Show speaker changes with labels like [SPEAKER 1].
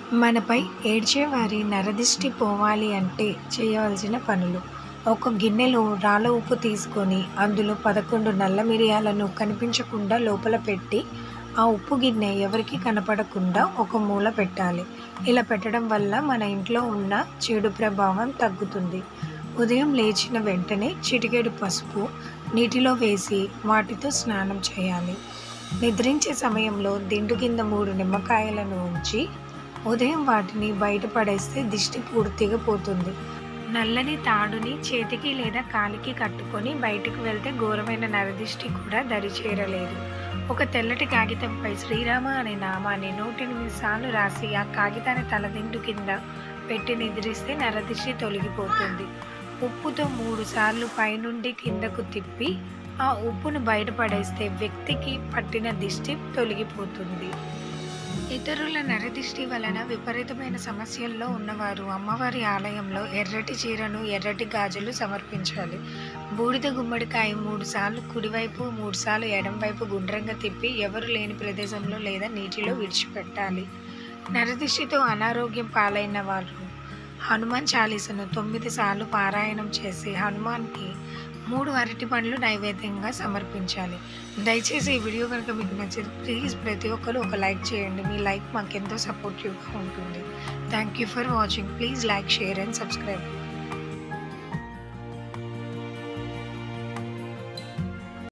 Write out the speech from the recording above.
[SPEAKER 1] మనపై ఏడ్చేవారి నరదిష్టి పోవాలి అంటే చేయవలసిన పనులు ఒక గిన్నెలో రాళ్ళ ఉప్పు తీసుకొని అందులో పదకొండు నల్ల మిరియాలను కనిపించకుండా లోపల పెట్టి ఆ ఉప్పు గిన్నె ఎవరికి కనపడకుండా ఒక మూల పెట్టాలి ఇలా పెట్టడం వల్ల మన ఇంట్లో ఉన్న చెడు ప్రభావం తగ్గుతుంది ఉదయం లేచిన వెంటనే చిటికెడు పసుపు నీటిలో వేసి వాటితో స్నానం చేయాలి నిద్రించే సమయంలో దిండు కింద మూడు నిమ్మకాయలను ఉంచి ఉదయం వాటిని బయటపడేస్తే దిష్టి పూర్తిగా పోతుంది నల్లని తాడుని చేతికి లేదా కాలికి కట్టుకొని బయటకు వెళ్తే ఘోరమైన నరదిష్టి కూడా దరి చేరలేదు ఒక తెల్లటి కాగితంపై శ్రీరామ అనే నామాన్ని నూట ఎనిమిది సార్లు రాసి ఆ కాగితాన్ని తలదిండు కింద పెట్టి నిద్రిస్తే నరదిష్టి తొలగిపోతుంది ఉప్పుతో మూడు సార్లు పైనుండి కిందకు తిప్పి ఆ ఉప్పును బయటపడేస్తే వ్యక్తికి పట్టిన దిష్టి తొలగిపోతుంది ఇతరుల నరదిష్టి వలన విపరీతమైన సమస్యల్లో ఉన్నవారు అమ్మవారి ఆలయంలో ఎర్రటి చీరను ఎర్రటి గాజులు సమర్పించాలి బూడిద గుమ్మడికాయ మూడు సార్లు కుడివైపు మూడు సార్లు ఎడంవైపు గుండ్రంగా తిప్పి ఎవరు లేని ప్రదేశంలో లేదా నీటిలో విడిచిపెట్టాలి నరదిష్టితో అనారోగ్యం పాలైన వారు హనుమాన్ చాలీసను తొమ్మిది సార్లు పారాయణం చేసి హనుమాన్కి మూడు అరటి పండ్లు నైవేద్యంగా సమర్పించాలి దయచేసి ఈ వీడియో కనుక మీకు నచ్చితే ప్లీజ్ ప్రతి ఒక్కరు ఒక లైక్ చేయండి మీ లైక్ మాకెంతో సపోర్టివ్గా ఉంటుంది thank you for watching please like share and subscribe